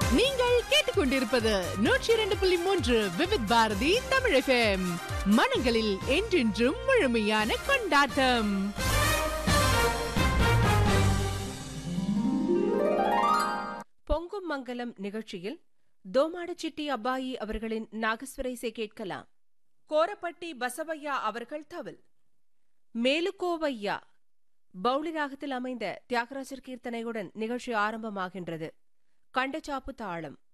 நீங்கள் கேட்டுக்கொண்டிருப்பது நூற்றி இரண்டு புள்ளி மூன்று விவித் பாரதி தமிழ் FM. மனங்களில் என்றென்றும் முழுமையான கொண்டாட்டம் பொங்கும் மங்கலம் நிகழ்ச்சியில் தோமாடச்சிட்டி அப்பாயி அவர்களின் நாகஸ்வர இசை கேட்கலாம் கோரப்பட்டி பசவையா அவர்கள் தவில் மேலுக்கோவையா பவுளி ராகத்தில் அமைந்த தியாகராஜர் கீர்த்தனையுடன் நிகழ்ச்சி ஆரம்பமாகின்றது கண்டச்சாப்பு தாளம்